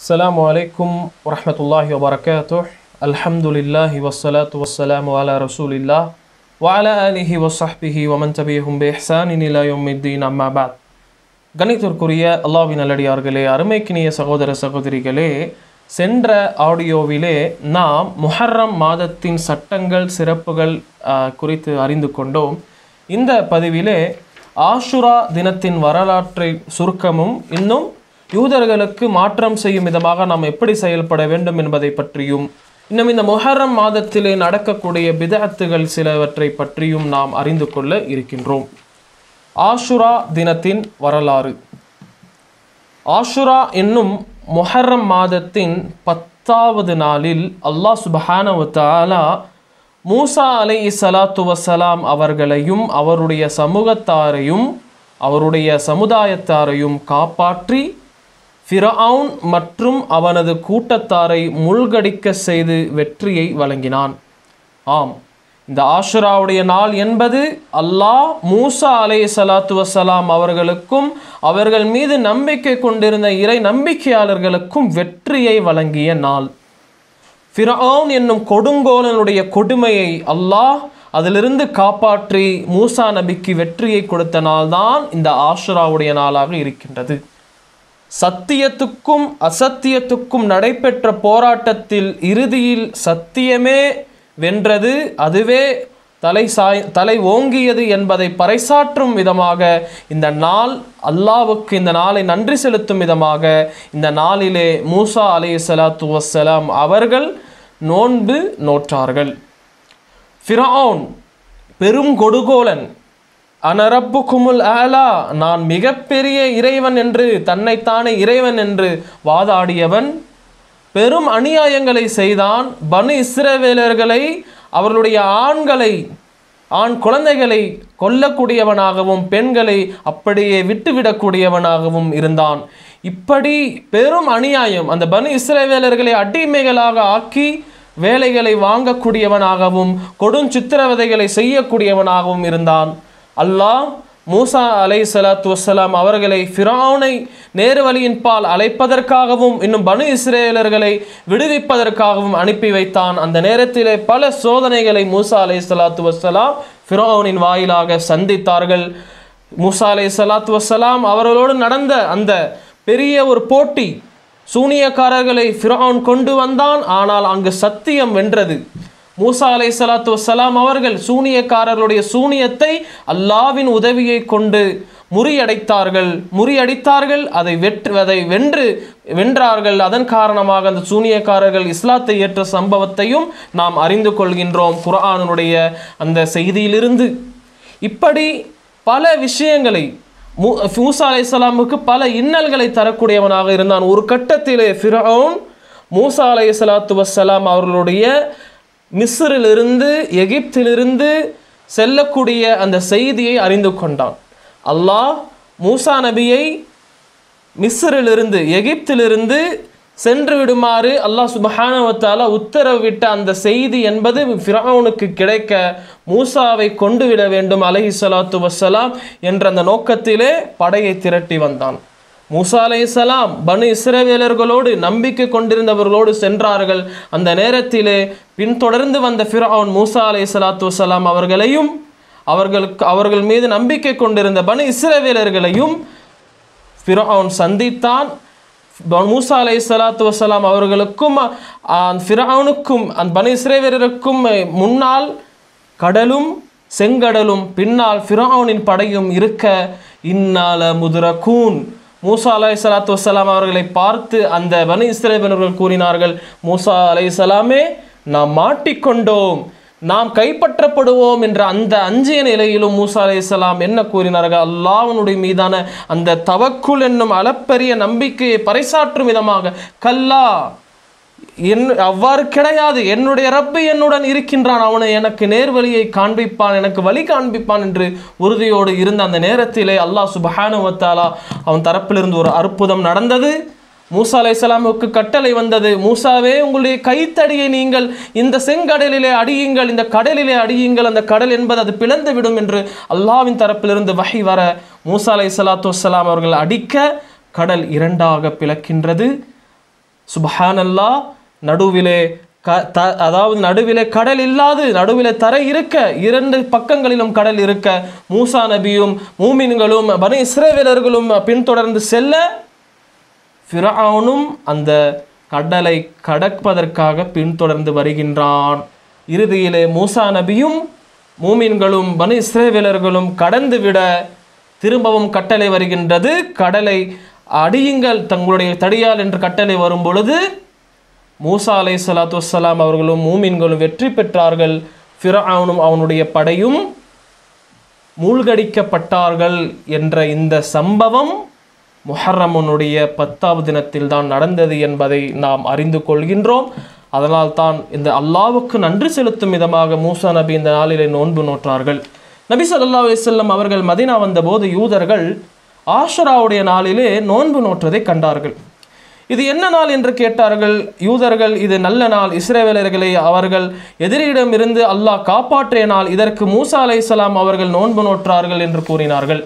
السلام عليكم ورحمة الله وبركاته الحمد لله والصلاة والسلام على رسول الله وعلى آله وصحبه ومن تبعهم بإحسان إلى يوم الدين أما بعد கணித்திற்குரிய அல்லாவின் நல்லடியார்களே அருமைக்கினிய சகோதர சகோதரிகளே சென்ற ஆடியோவிலே நாம் முஹர்ரம் மாதத்தின் சட்டங்கள் சிறப்புகள் ஆ, குறித்து அறிந்து கொண்டோம் இந்த பதிவிலே ஆஷுரா தினத்தின் வரலாற்றை சுருக்கமும் இன்னும் யூதர்களுக்கு மாற்றம் செய்யும் விதமாக நாம் எப்படி செயல்பட வேண்டும் என்பதை பற்றியும் இன்னும் இந்த முஹர்ரம் மாதத்திலே நடக்கக்கூடிய பிதஅத்துகள் சிலவற்றை பற்றியும் நாம் அறிந்து கொள்ள இருக்கின்றோம் ஆஷுரா தினத்தின் வரலாறு ஆஷுரா என்னும் முஹர்ரம் மாதத்தின் பத்தாவது நாளில் அல்லாஹ் சுபஹானஹு தஆலா மூசா அலை சலாத்து வசலாம் அவர்களையும் அவருடைய சமூகத்தாரையும் அவருடைய சமுதாயத்தாரையும் காப்பாற்றி ஃபிரவுன் மற்றும் அவனது கூட்டத்தாரை முழ்கடிக்க செய்து வெற்றியை வழங்கினான் ஆம் இந்த ஆஷுராவுடைய நாள் என்பது அல்லாஹ் மூசா அலை சலாத்து வசலாம் அவர்களுக்கும் அவர்கள் மீது நம்பிக்கை கொண்டிருந்த இறை நம்பிக்கையாளர்களுக்கும் வெற்றியை வழங்கிய நாள் ஃபிரவுன் என்னும் கொடுங்கோலனுடைய கொடுமையை அல்லாஹ் அதிலிருந்து காப்பாற்றி மூசா நபிக்கு வெற்றியை கொடுத்த நாள்தான் இந்த ஆஷுராவுடைய நாளாக இருக்கின்றது சத்தியத்துக்கும் அசத்தியத்துக்கும் நடைபெற்ற போராட்டத்தில் இறுதியில் சத்தியமே வென்றது அதுவே தலை சாய் தலை ஓங்கியது என்பதை பறைசாற்றும் விதமாக இந்த நாள் அல்லாவுக்கு இந்த நாளை நன்றி செலுத்தும் விதமாக இந்த நாளிலே மூசா அலை சலாத்து வசலாம் அவர்கள் நோன்பு நோற்றார்கள் ஃபிரவுன் பெரும் கொடுகோலன் அனரப்புக்குமுல் ஆலா நான் மிகப்பெரிய இறைவன் என்று தன்னைத்தானே இறைவன் என்று வாதாடியவன் பெரும் அநியாயங்களை செய்தான் பனு இஸ்ரவேலர்களை அவர்களுடைய ஆண்களை ஆண் குழந்தைகளை கொல்லக்கூடியவனாகவும் பெண்களை அப்படியே விட்டுவிடக்கூடியவனாகவும் இருந்தான் இப்படி பெரும் அநியாயம் அந்த பனு இஸ்ரவேலர்களை அடிமைகளாக ஆக்கி வேலைகளை வாங்கக்கூடியவனாகவும் கொடுஞ்சித்திரவதைகளை செய்யக்கூடியவனாகவும் இருந்தான் அல்லாஹ் மூசா அலை சலாத்து வசலாம் அவர்களை ஃபிரௌனை நேரு வழியின் பால் அழைப்பதற்காகவும் இன்னும் பனு இஸ்ரேலர்களை விடுவிப்பதற்காகவும் அனுப்பி வைத்தான் அந்த நேரத்திலே பல சோதனைகளை மூசா அலை சலாத்து வசலாம் ஃபிரௌனின் வாயிலாக சந்தித்தார்கள் மூசா அலை சலாத்து வசலாம் அவர்களோடு நடந்த அந்த பெரிய ஒரு போட்டி சூனியக்காரர்களை ஃபிரௌன் கொண்டு வந்தான் ஆனால் அங்கு சத்தியம் வென்றது மூசா அலை சலாத்து வசலாம் அவர்கள் சூனியக்காரர்களுடைய சூனியத்தை அல்லாவின் உதவியை கொண்டு முறியடைத்தார்கள் முறியடித்தார்கள் அதை வெற்று அதை வென்று வென்றார்கள் அதன் காரணமாக அந்த சூனியக்காரர்கள் இஸ்லாத்தை ஏற்ற சம்பவத்தையும் நாம் அறிந்து கொள்கின்றோம் குர்ஆனுடைய அந்த செய்தியிலிருந்து இப்படி பல விஷயங்களை மூ மூசா அலை சலாமுக்கு பல இன்னல்களை தரக்கூடியவனாக இருந்தான் ஒரு கட்டத்திலே ஃபிரௌன் மூசா அலை சலாத்து வசலாம் அவர்களுடைய மிஸ்ரிலிருந்து எகிப்திலிருந்து செல்லக்கூடிய அந்த செய்தியை அறிந்து கொண்டான் அல்லாஹ் மூசா நபியை மிஸ்ரிலிருந்து எகிப்திலிருந்து சென்று விடுமாறு அல்லாஹ் சுபஹானவத்தால உத்தரவிட்ட அந்த செய்தி என்பது ஃபிரௌனுக்கு கிடைக்க மூசாவை கொண்டு விட வேண்டும் அலஹி சலாத்து வசலாம் என்ற அந்த நோக்கத்திலே படையை திரட்டி வந்தான் மூசா அலைஹிஸ்ஸலாம் பனு இஸ்ரவேலர்களோடு நம்பிக்கை கொண்டிருந்தவர்களோடு சென்றார்கள் அந்த நேரத்திலே பின்தொடர்ந்து வந்த ஃபிரௌன் மூசா அலை சலாத்து வசலாம் அவர்களையும் அவர்களுக்கு அவர்கள் மீது நம்பிக்கை கொண்டிருந்த பனு இஸ்ரவேலர்களையும் ஃபிரௌன் சந்தித்தான் ப- மூசா அலை சலாத்து வசலாம் அவர்களுக்கும் அந்த ஃபிரௌனுக்கும் அந்த பனு இஸ்ரவேலருக்கும் முன்னால் கடலும் செங்கடலும் பின்னால் ஃபிரௌனின் படையும் இருக்க இன்னால முதுரகூன் மூசா அலை சலாத்து வசலாம் அவர்களை பார்த்து அந்த பனு இஸ்ரேலர்கள் கூறினார்கள் மூசா அலை சலாமே நாம் மாட்டிக்கொண்டோம் நாம் கைப்பற்றப்படுவோம் என்ற அந்த அஞ்சிய நிலையிலும் மூசா அலைஹிஸ்ஸலாம் என்ன கூறினார்கள் அல்லாஹ்வினுடைய மீதான அந்த தவக்குல் என்னும் அளப்பரிய நம்பிக்கையை பறைசாற்றும் விதமாக கல்லா என் அவ்வாறு கிடையாது என்னுடைய ரப்பு என்னுடன் இருக்கின்றான் அவனை எனக்கு நேர்வழியை காண்பிப்பான் எனக்கு வழி காண்பிப்பான் என்று உறுதியோடு இருந்த அந்த நேரத்திலே அல்லாஹ் சுபஹானுவத்தாலா அவன் தரப்பிலிருந்து ஒரு அற்புதம் நடந்தது மூசா அலைஹிஸ்ஸலாமுக்கு கட்டளை வந்தது மூசாவே உங்களுடைய கைத்தடியை நீங்கள் இந்த செங்கடலிலே அடியுங்கள் இந்த கடலிலே அடியுங்கள் அந்த கடல் என்பது அது பிளந்து விடும் என்று அல்லாவின் தரப்பிலிருந்து வகை வர மூசா அலை சலாத்து வசலாம் அவர்கள் அடிக்க கடல் இரண்டாக பிளக்கின்றது சுபஹானல்லா நடுவிலே க த அதாவது நடுவிலே கடல் இல்லாது நடுவிலே தரை இருக்க இரண்டு பக்கங்களிலும் கடல் இருக்க மூசா நபியும் மூமின்களும் பனி இஸ்ரேவேலர்களும் பின்தொடர்ந்து செல்ல ஃபிரௌனும் அந்த கடலை கடப்பதற்காக பின்தொடர்ந்து வருகின்றான் இறுதியிலே மூசா நபியும் மூமின்களும் பனு இஸ்ரேவேலர்களும் கடந்து விட திரும்பவும் கட்டளை வருகின்றது கடலை அடியுங்கள் தங்களுடைய தடியால் என்று கட்டளை வரும் பொழுது மூசா அலை சலாத்து வசலாம் அவர்களும் மூமின்களும் வெற்றி பெற்றார்கள் ஃபிரௌனும் அவனுடைய படையும் மூழ்கடிக்கப்பட்டார்கள் என்ற இந்த சம்பவம் முஹர்ரமுனுடைய பத்தாவது தினத்தில் தான் நடந்தது என்பதை நாம் அறிந்து கொள்கின்றோம் அதனால் தான் இந்த அல்லாவுக்கு நன்றி செலுத்தும் விதமாக மூசா நபி இந்த நாளிலே நோன்பு நோற்றார்கள் நபி ஸல்லல்லாஹு அலைஹி வஸல்லம் அவர்கள் மதீனா வந்தபோது யூதர்கள் ஆஷுராவுடைய நாளிலே நோன்பு நோற்றதை கண்டார்கள் இது என்ன நாள் என்று கேட்டார்கள் யூதர்கள் இது நல்ல நாள் இஸ்ரேவேலர்களை அவர்கள் எதிரியிடமிருந்து அல்லாஹ் காப்பாற்றிய நாள் இதற்கு மூசா அலைஹிஸ்ஸலாம் அவர்கள் நோன்பு நோற்றார்கள் என்று கூறினார்கள்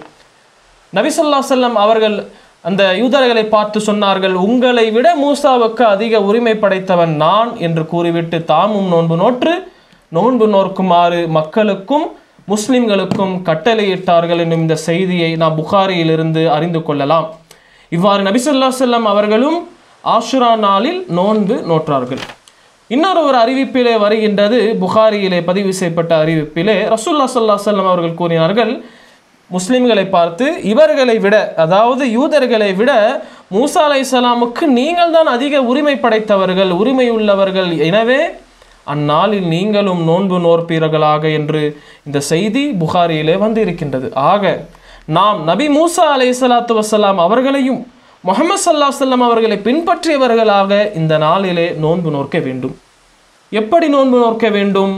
நபி ஸல்லல்லாஹு அலைஹி வஸல்லம் அவர்கள் அந்த யூதர்களை பார்த்து சொன்னார்கள் உங்களை விட மூசாவுக்கு அதிக உரிமை படைத்தவன் நான் என்று கூறிவிட்டு தாமும் நோன்பு நோற்று நோன்பு நோக்குமாறு மக்களுக்கும் முஸ்லிம்களுக்கும் கட்டளையிட்டார்கள் என்னும் இந்த செய்தியை நாம் புகாரியிலிருந்து அறிந்து கொள்ளலாம் இவ்வாறு நபி ஸல்லல்லாஹு அலைஹி வஸல்லம் அவர்களும் ஆஷுரா நாளில் நோன்பு நோற்றார்கள் இன்னொரு ஒரு அறிவிப்பிலே வருகின்றது புகாரியிலே பதிவு செய்யப்பட்ட அறிவிப்பிலே ரசூல்லா ஸல்லல்லாஹு அலைஹி வஸல்லம் அவர்கள் கூறினார்கள் முஸ்லிம்களை பார்த்து இவர்களை விட அதாவது யூதர்களை விட மூசா அலைஹிஸ்ஸலாமுக்கு நீங்கள் தான் அதிக உரிமை படைத்தவர்கள் உரிமை உள்ளவர்கள் எனவே அந்நாளில் நீங்களும் நோன்பு நோற்பீர்களாக என்று இந்த செய்தி புகாரியிலே வந்து இருக்கின்றது ஆக நாம் நபி மூசா அலைஹிஸ்ஸலாத்து வசலாம் அவர்களையும் முகமது சல்லா செல்லம் அவர்களை பின்பற்றியவர்களாக இந்த நாளிலே நோன்பு நோற்க வேண்டும் எப்படி நோன்பு நோற்க வேண்டும்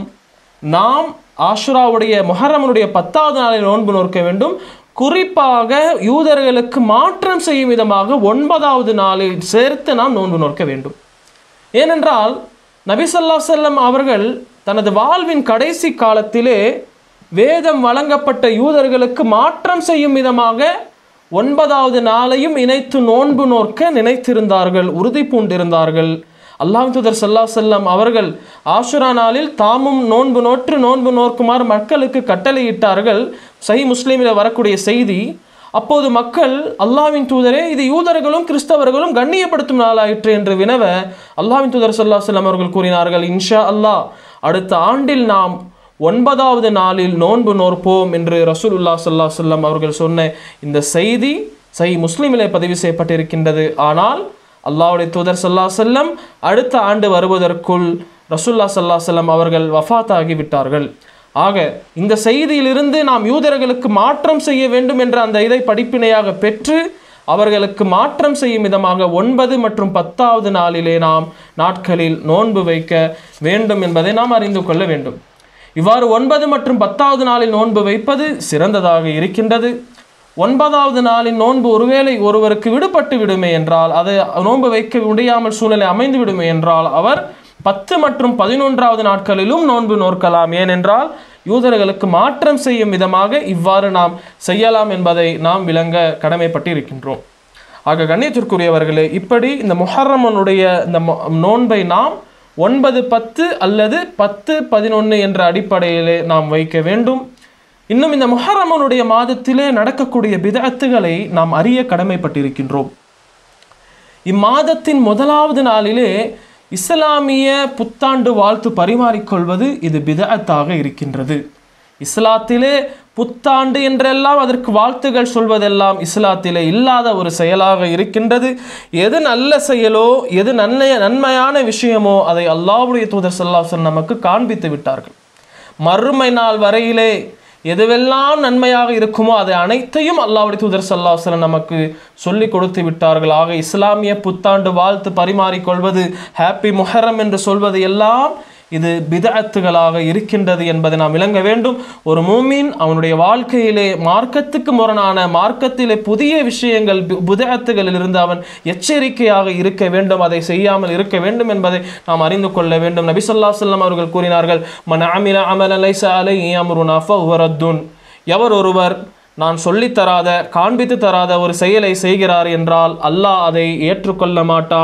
நாம் ஆஷுராவுடைய முஹர்ரமனுடைய பத்தாவது நாளில் நோன்பு நோற்க வேண்டும் குறிப்பாக யூதர்களுக்கு மாற்றம் செய்யும் விதமாக ஒன்பதாவது நாளில் சேர்த்து நாம் நோன்பு நோற்க வேண்டும் ஏனென்றால் நபி ஸல்லல்லாஹு அலைஹி வஸல்லம் அவர்கள் தனது வாழ்வின் கடைசி காலத்திலே வேதம் வழங்கப்பட்ட யூதர்களுக்கு மாற்றம் செய்யும் விதமாக ஒன்பதாவது நாளையும் இணைத்து நோன்பு நோற்க நினைத்திருந்தார்கள் உறுதி பூண்டிருந்தார்கள் அல்லாஹ் தூதர் சல்லா செல்லம் அவர்கள் ஆஷுரா நாளில் தாமும் நோன்பு நோற்று நோன்பு நோக்குமாறு மக்களுக்கு கட்டளையிட்டார்கள் சஹி முஸ்லீமில் வரக்கூடிய செய்தி அப்போது மக்கள் அல்லாவின் தூதரே இது யூதர்களும் கிறிஸ்தவர்களும் கண்ணியப்படுத்தும் நாளாயிற்று என்று வினவ அல்லாவின் தூதர் சல்லா செல்லம் அவர்கள் கூறினார்கள் இன்ஷா அல்லாஹ் அடுத்த ஆண்டில் நாம் ஒன்பதாவது நாளில் நோன்பு நோற்போம் என்று ரசூலுல்லா சல்லா சொல்லம் அவர்கள் சொன்ன இந்த செய்தி சஹி முஸ்லீமிலே பதிவு செய்யப்பட்டிருக்கின்றது ஆனால் அல்லாஹ்வுடைய தூதர் சல்லா செல்லம் அடுத்த ஆண்டு வருவதற்குள் ரசூல்லா சல்லா செல்லம் அவர்கள் வஃபாத் ஆகிவிட்டார்கள் ஆக இந்த செய்தியிலிருந்து நாம் யூதர்களுக்கு மாற்றம் செய்ய வேண்டும் என்ற அந்த இதை படிப்பினையாக பெற்று அவர்களுக்கு மாற்றம் செய்யும் விதமாக ஒன்பது மற்றும் பத்தாவது நாளிலே நாம் நாட்களில் நோன்பு வைக்க வேண்டும் என்பதை நாம் அறிந்து கொள்ள வேண்டும் இவ்வாறு ஒன்பது மற்றும் பத்தாவது நாளில் நோன்பு வைப்பது சிறந்ததாக இருக்கின்றது ஒன்பதாவது நாளின் நோன்பு ஒருவேளை ஒருவருக்கு விடுபட்டு விடுமே என்றால் அதை நோன்பு வைக்க முடியாமல் சூழ்நிலை அமைந்து விடுமே என்றால் அவர் பத்து மற்றும் பதினொன்றாவது நாட்களிலும் நோன்பு நோற்கலாம் ஏனென்றால் யூதர்களுக்கு மாற்றம் செய்யும் விதமாக இவ்வாறு நாம் செய்யலாம் என்பதை நாம் விளங்க கடமைப்பட்டு இருக்கின்றோம் ஆக கண்ணியத்திற்குரியவர்களே இப்படி இந்த முஹர்ரமனுடைய இந்த மொ- நோன்பை நாம் ஒன்பது பத்து அல்லது பத்து பதினொன்று என்ற அடிப்படையிலே நாம் வைக்க வேண்டும் இன்னும் இந்த முஹர்ரமனுடைய மாதத்திலே நடக்கக்கூடிய பிதஅத்துகளை நாம் அறிய கடமைப்பட்டிருக்கின்றோம் இம்மாதத்தின் முதலாவது நாளிலே இஸ்லாமிய புத்தாண்டு வாழ்த்து பரிமாறிக்கொள்வது இது பிதஅத்தாக இருக்கின்றது இஸ்லாத்திலே புத்தாண்டு என்றெல்லாம் அதற்கு வாழ்த்துகள் சொல்வதெல்லாம் இஸ்லாத்திலே இல்லாத ஒரு செயலாக இருக்கின்றது எது நல்ல செயலோ எது நன்மைய நன்மையான விஷயமோ அதை அல்லாஹ்வுடைய தூதர் ஸல்லல்லாஹு நமக்கு காண்பித்து விட்டார்கள் மறுமை நாள் வரையிலே எதுவெல்லாம் நன்மையாக இருக்குமோ அதை அனைத்தையும் அல்லாஹ்வுடைய தூதர் ஸல்லல்லாஹு அலைஹி வஸல்லம் நமக்கு சொல்லி கொடுத்து விட்டார்கள் ஆக இஸ்லாமிய புத்தாண்டு வாழ்த்து பரிமாறிக்கொள்வது ஹாப்பி முஹர்ரம் என்று சொல்வது எல்லாம் இது பிதஅத்துகளாக இருக்கின்றது என்பதை நாம் விளங்க வேண்டும் ஒரு மூமின் அவனுடைய வாழ்க்கையிலே மார்க்கத்துக்கு முரணான மார்க்கத்திலே புதிய விஷயங்கள் பி- பிதஅத்துகளிலிருந்து அவன் எச்சரிக்கையாக இருக்க வேண்டும் அதை செய்யாமல் இருக்க வேண்டும் என்பதை நாம் அறிந்து கொள்ள வேண்டும் நபி ஸல்லல்லாஹு அலைஹி வஸல்லம் அவர்கள் கூறினார்கள் மன் அமில அமலன் லைஸ அலைஹி அம்ருனா ஃபஹுவ ரத்துன் எவர் ஒருவர் நான் சொல்லித் தராத காண்பித்து தராத ஒரு செயலை செய்கிறார் என்றால் அல்லாஹ் அதை ஏற்றுக்கொள்ள மாட்டான்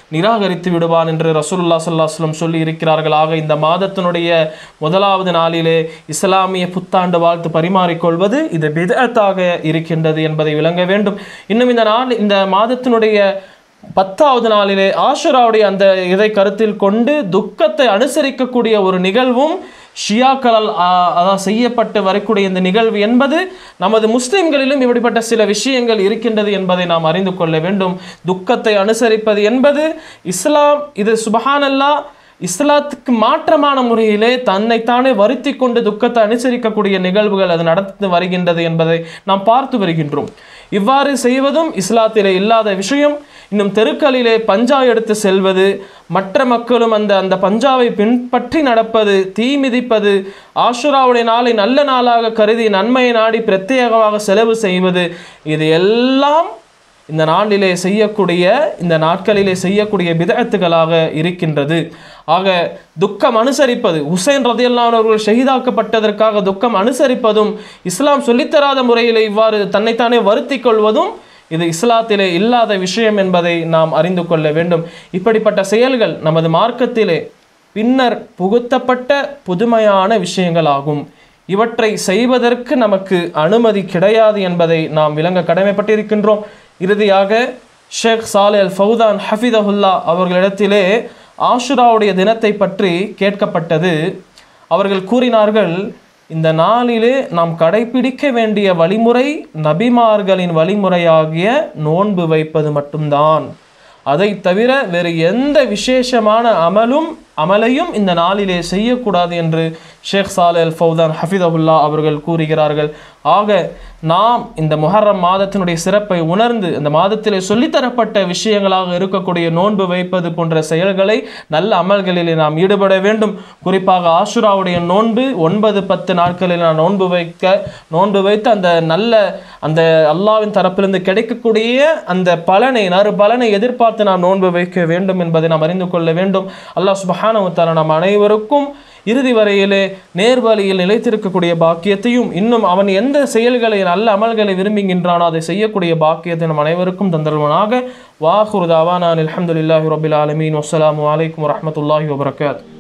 நிராகரித்து விடுவான் என்று ரசூலுல்லா சல்லாஹ்லம் சொல்லி இருக்கிறார்கள் ஆக இந்த மாதத்தினுடைய முதலாவது நாளிலே இஸ்லாமிய புத்தாண்டு வாழ்த்து பரிமாறிக்கொள்வது இது பிதத்தாக இருக்கின்றது என்பதை விளங்க வேண்டும் இன்னும் இந்த நாள் இந்த மாதத்தினுடைய பத்தாவது நாளிலே ஆஷுராவுடைய அந்த இதை கருத்தில் கொண்டு துக்கத்தை அனுசரிக்கக்கூடிய ஒரு நிகழ்வும் ஷியாக்களால் ஆ- அதான் செய்யப்பட்டு வரக்கூடிய இந்த நிகழ்வு என்பது நமது முஸ்லிம்களிலும் இப்படிப்பட்ட சில விஷயங்கள் இருக்கின்றது என்பதை நாம் அறிந்து கொள்ள வேண்டும் துக்கத்தை அனுசரிப்பது என்பது இஸ்லாம் இது சுபஹானல்லா இஸ்லாத்துக்கு மாற்றமான முறையிலே தன்னைத்தானே வருத்தி கொண்டு துக்கத்தை அனுசரிக்கக்கூடிய நிகழ்வுகள் அது நடந்து வருகின்றது என்பதை நாம் பார்த்து வருகின்றோம் இவ்வாறு செய்வதும் இஸ்லாத்திலே இல்லாத விஷயம் இன்னும் தெருக்களிலே பஞ்சா எடுத்து செல்வது மற்ற மக்களும் அந்த அந்த பஞ்சாவை பின்பற்றி நடப்பது தீ மிதிப்பது ஆஷுராவுடைய நாளை நல்ல நாளாக கருதி நன்மையை நாடி பிரத்யேகமாக செலவு செய்வது இது எல்லாம் இந்த நாளிலே செய்யக்கூடிய இந்த நாட்களிலே செய்யக்கூடிய பிதஅத்துகளாக இருக்கின்றது ஆக துக்கம் அனுசரிப்பது உசைன் ரதியல்லான் அவர்கள் ஷஹீதாக்கப்பட்டதற்காக துக்கம் அனுசரிப்பதும் இஸ்லாம் சொல்லித்தராத முறையிலே இவ்வாறு தன்னைத்தானே வருத்திக் கொள்வதும் இது இஸ்லாத்திலே இல்லாத விஷயம் என்பதை நாம் அறிந்து கொள்ள வேண்டும் இப்படிப்பட்ட செயல்கள் நமது மார்க்கத்திலே பின்னர் புகுத்தப்பட்ட புதுமையான விஷயங்களாகும் இவற்றை செய்வதற்கு நமக்கு அனுமதி கிடையாது என்பதை நாம் விளங்க கடமைப்பட்டிருக்கின்றோம் இறுதியாக ஷேக் சாலே அல் ஃபவுதான் ஹஃபிதஹுல்லா அவர்களிடத்திலே ஆஷுராவுடைய தினத்தை பற்றி கேட்கப்பட்டது அவர்கள் கூறினார்கள் இந்த நாளிலே நாம் கடைபிடிக்க வேண்டிய வழிமுறை நபிமார்களின் வழிமுறையாகிய நோன்பு வைப்பது மட்டும்தான் அதை தவிர வேறு எந்த விசேஷமான அமலும் அமலையும் இந்த நாளிலே செய்யக்கூடாது என்று ஷேக் சாலே அல் ஃபவுதான் ஹஃபிதபுல்லா அவர்கள் கூறுகிறார்கள் ஆக நாம் இந்த முஹர்ரம் மாதத்தினுடைய சிறப்பை உணர்ந்து இந்த மாதத்திலே சொல்லித்தரப்பட்ட விஷயங்களாக இருக்கக்கூடிய நோன்பு வைப்பது போன்ற செயல்களை நல்ல அமல்களிலே நாம் ஈடுபட வேண்டும் குறிப்பாக ஆஷுராவுடைய நோன்பு ஒன்பது பத்து நாட்களில் நான் நோன்பு வைக்க நோன்பு வைத்து அந்த நல்ல அந்த அல்லாவின் தரப்பிலிருந்து கிடைக்கக்கூடிய அந்த பலனை நறு பலனை எதிர்பார்த்து நாம் நோன்பு வைக்க வேண்டும் என்பதை நாம் அறிந்து கொள்ள வேண்டும் அல்லாஹ் சுபஹானஹு தஆலா நம் அனைவருக்கும் இறுதி வரையிலே நேர்வழியில் நிலைத்திருக்கக்கூடிய பாக்கியத்தையும் இன்னும் அவன் எந்த செயல்களை நல்ல அமல்களை விரும்புகின்றானோ அதை செய்யக்கூடிய பாக்கியத்தை நம் அனைவருக்கும் தந்தருவனாக வாஹுர் தாவானான் அல்ஹம்துலில்லாஹி ரபில் ஆலமீன் வஸ்ஸலாமு அலைக்கும் வரஹ்மத்துல்லாஹி வபரகாத்